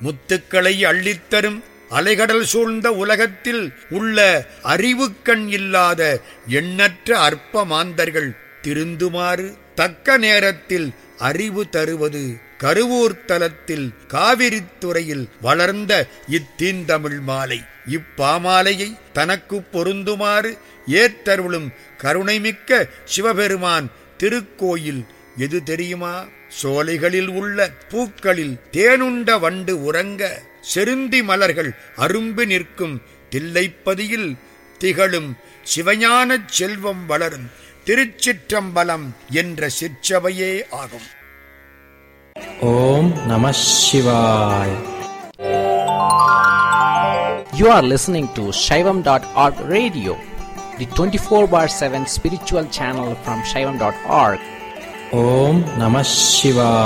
முத்துக்களை அள்ளித்தரும் அலைகடல் சூழ்ந்த உலகத்தில் உள்ள அறிவுக்கண் இல்லாத எண்ணற்ற அற்ப மாந்தர்கள் திருந்துமாறு தக்க நேரத்தில் அறிவு தருவது கருவூர் தலத்தில் காவிரித்துறையில் வளர்ந்த இத்தீந்தமிழ் மாலை இப்பாமாலையை தனக்கு பொருந்துமாறு ஏத்தருளும் கருணைமிக்க சிவபெருமான் திருக்கோயில் எது தெரியுமா சோலைகளில் உள்ள பூக்களில் தேனுண்ட வண்டு உறங்க செருந்தி மலர்கள் அரும்பு நிற்கும் தில்லைப்பதியில் திகழும் சிவஞானச் செல்வம் வளரும் திருச்சிற்றம்பலம் என்ற சிற்றவையே ஆகும் Om Namah Shivaya. You are listening to Shaivam.org radio, the 24 bar 7 spiritual channel from Shaivam.org. Om Namah Shivaya.